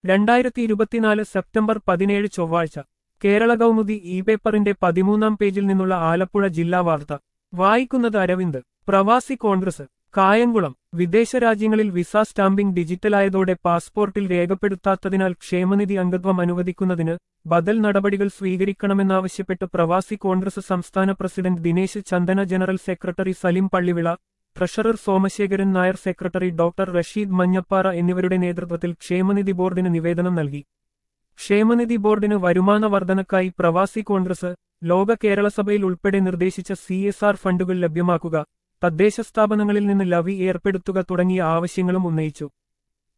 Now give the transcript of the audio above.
രണ്ടായിരത്തി ഇരുപത്തിനാല് സെപ്റ്റംബർ പതിനേഴ് ചൊവ്വാഴ്ച കേരള കൗമുദി ഇ പേപ്പറിന്റെ പതിമൂന്നാം പേജിൽ നിന്നുള്ള ആലപ്പുഴ ജില്ലാ വാർത്ത വായിക്കുന്നത് അരവിന്ദ് പ്രവാസി കോൺഗ്രസ് കായംകുളം വിദേശ രാജ്യങ്ങളിൽ വിസ സ്റ്റാമ്പിംഗ് ഡിജിറ്റലായതോടെ പാസ്പോർട്ടിൽ രേഖപ്പെടുത്താത്തതിനാൽ ക്ഷേമനിധി അംഗത്വം അനുവദിക്കുന്നതിന് ബദൽ നടപടികൾ സ്വീകരിക്കണമെന്നാവശ്യപ്പെട്ട് പ്രവാസി കോൺഗ്രസ് സംസ്ഥാന president Dinesh Chandana general secretary Salim Pallivila treasurer Somasekharan Nair secretary doctor Rasheed Manjappara എന്നിവരുടെ നേതൃത്വത്തിൽ ക്ഷേമനിധി ബോർഡിന് നിവേദനം നൽകി ക്ഷേമനിധി ബോർഡിന് വരുമാന വർധനക്കായി പ്രവാസി കോൺഗ്രസ് ലോക കേരള സഭയിൽ ഉൾപ്പെടെ നിർദ്ദേശിച്ച സി എസ് ആർ ഫണ്ടുകൾ ലഭ്യമാക്കുക തദ്ദേശ സ്ഥാപനങ്ങളിൽ നിന്ന് ലവി ഏർപ്പെടുത്തുക തുടങ്ങിയ ആവശ്യങ്ങളും ഉന്നയിച്ചു